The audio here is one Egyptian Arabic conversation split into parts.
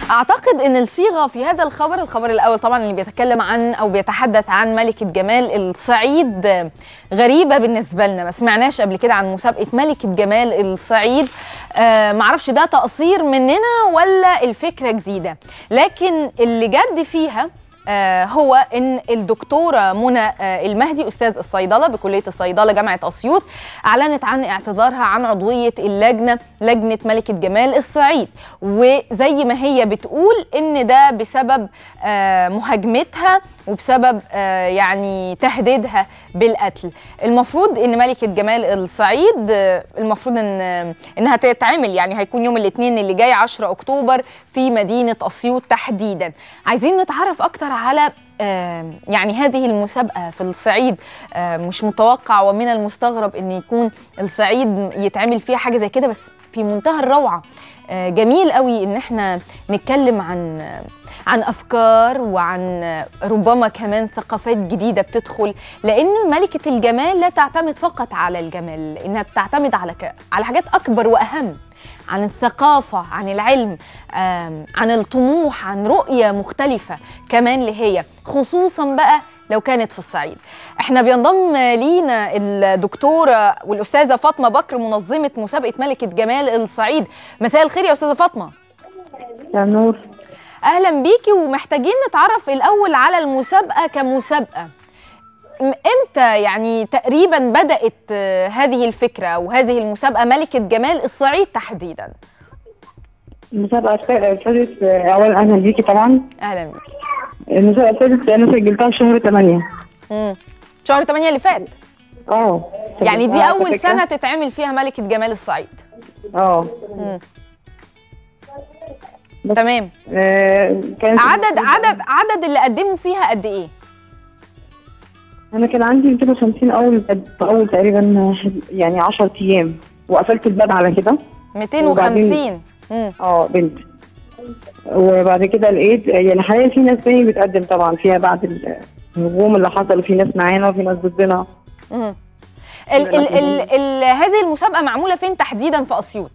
اعتقد ان الصيغه في هذا الخبر الخبر الاول طبعا اللي بيتكلم عن او بيتحدث عن ملكه جمال الصعيد غريبه بالنسبه لنا ما سمعناش قبل كده عن مسابقه ملكه جمال الصعيد آه معرفش ده تقصير مننا ولا الفكره جديده لكن اللي جد فيها آه هو ان الدكتوره منى آه المهدي استاذ الصيدله بكليه الصيدله جامعه اسيوط اعلنت عن اعتذارها عن عضويه اللجنه لجنه ملكه جمال الصعيد وزي ما هي بتقول ان ده بسبب آه مهاجمتها وبسبب يعني تهديدها بالقتل المفروض ان ملكه جمال الصعيد المفروض ان انها تتعمل يعني هيكون يوم الاثنين اللي جاي 10 اكتوبر في مدينه اسيوط تحديدا عايزين نتعرف اكتر على يعني هذه المسابقة في الصعيد مش متوقع ومن المستغرب أن يكون الصعيد يتعمل فيها حاجة زي كده بس في منتهى الروعة جميل قوي ان احنا نتكلم عن عن افكار وعن ربما كمان ثقافات جديده بتدخل لان ملكه الجمال لا تعتمد فقط على الجمال انها بتعتمد على ك... على حاجات اكبر واهم عن الثقافة عن العلم عن الطموح عن رؤية مختلفة كمان لهي خصوصا بقى لو كانت في الصعيد احنا بينضم لينا الدكتورة والأستاذة فاطمة بكر منظمة مسابقة ملكة جمال الصعيد مساء الخير يا أستاذة فاطمة يا نور أهلا بيكي ومحتاجين نتعرف الأول على المسابقة كمسابقة امتى يعني تقريبا بدأت هذه الفكرة وهذه المسابقة ملكة جمال الصعيد تحديدا المسابقة ابتدت أولا أهلا بيكي طبعا أهلا بيكي المسابقة ابتدت أنا سجلتها في شهر 8 امم شهر 8 اللي فات اه يعني دي أول سنة تتعمل فيها ملكة جمال الصعيد اه تمام آه عدد عدد عدد اللي قدموا فيها قد ايه؟ انا كان عندي 250 اول اول تقريبا يعني 10 ايام وقفلت الباب على كده 250 اه بنت وبعد كده لقيت يعني حاليا في ناس تاني بتقدم طبعا فيها بعد الهجوم اللي حصل في ناس معانا وفي ناس ضدنا ال ال ال ال هذه المسابقه معموله فين تحديدا في اسيوط؟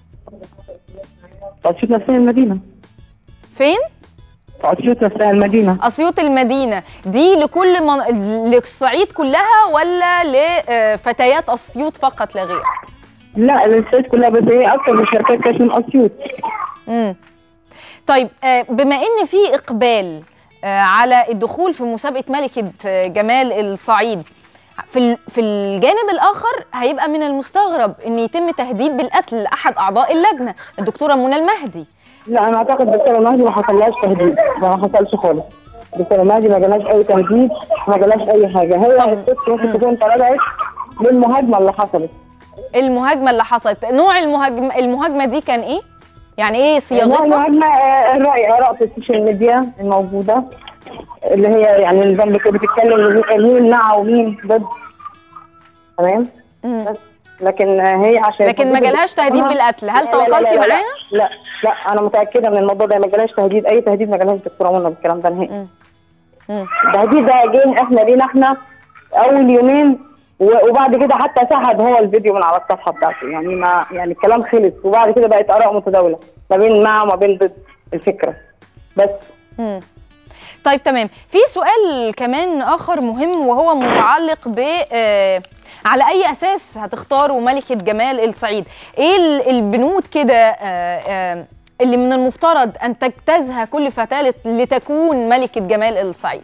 في اسيوط نفسها المدينه فين؟ في اسيوط نفسها المدينه اسيوط المدينه دي لكل من... للصعيد كلها ولا لفتيات اسيوط فقط لا غير؟ لا للصعيد كلها بس هي اكتر من الشركات كانت من اسيوط امم طيب بما ان في اقبال على الدخول في مسابقه ملكه جمال الصعيد في في الجانب الاخر هيبقى من المستغرب ان يتم تهديد بالقتل لاحد اعضاء اللجنه الدكتوره منى المهدي لا انا اعتقد الدكتوره مهدي ما حصلهاش تهديد ما حصلش خالص الدكتوره مهدي ما جالهاش اي تهديد ما جالهاش اي حاجه هي الست ممكن تكون تراجعت للمهاجمه اللي حصلت المهاجمه اللي حصلت نوع المهاجمه المهاجمه دي كان ايه يعني ايه صياغتها المهاجمه الراي اراء في السوشيال ميديا الموجوده اللي هي يعني البند كده بتتكلم مين مع ومين ضد تمام بس لكن هي عشان لكن ما جالهاش تهديد بالقتل هل تواصلتي معاها؟ لا لا انا متاكده من الموضوع ده ما جالهاش تهديد اي تهديد ما جالهاش دكتوره منى بالكلام ده نهائي التهديد ده جه احنا لينا احنا اول يومين وبعد كده حتى سحب هو الفيديو من على الصفحه بتاعته يعني ما يعني الكلام خلص وبعد كده بقت اراء متداوله ما بين مع وما بين ضد الفكره بس مم. طيب تمام في سؤال كمان اخر مهم وهو متعلق ب آه على اي اساس هتختاروا ملكه جمال الصعيد ايه البنود كده آه آه اللي من المفترض ان تجتازها كل فتاه لتكون ملكه جمال الصعيد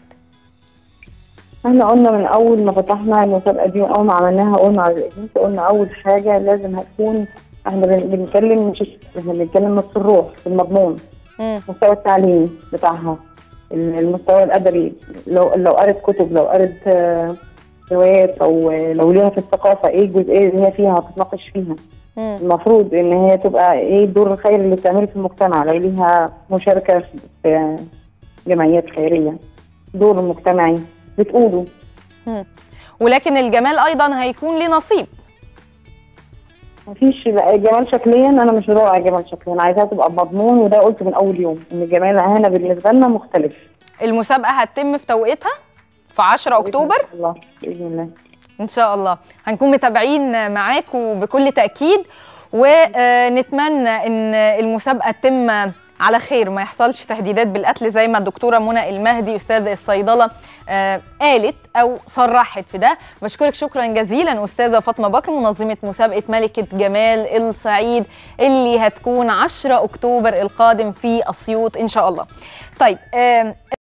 احنا قلنا من اول ما فتحنا المسابقه دي واول ما عملناها قلنا على الاجنس قلنا اول حاجه لازم هتكون احنا بنتكلم مش احنا بنتكلم في الروح في المضمون المستوى التعليمي بتاعها المستوى الادبي لو لو قرت كتب لو قرت روايات او لو ليها في الثقافه ايه الجزئيه اللي هي فيها هتتناقش فيها مم. المفروض ان هي تبقى ايه الدور الخيري اللي بتعمله في المجتمع لو ليها مشاركه في جمعيات خيريه دور مجتمعي بتقوله مم. ولكن الجمال ايضا هيكون ليه نصيب مفيش جمال شكليا انا مش بدور على جمال شكليا انا عايزاها تبقى بمضمون وده قلته من اول يوم ان الجمال هنا بالنسبه لنا مختلف المسابقه هتتم في توقيتها في 10 اكتوبر ان شاء الله باذن الله ان شاء الله هنكون متابعين معاكم بكل تاكيد ونتمنى ان المسابقه تتم على خير ما يحصلش تهديدات بالقتل زي ما الدكتوره منى المهدي استاذ الصيدله آه قالت او صرحت في ده بشكرك شكرا جزيلا استاذه فاطمه بكر منظمه مسابقه ملكه جمال الصعيد اللي هتكون 10 اكتوبر القادم في اسيوط ان شاء الله طيب آه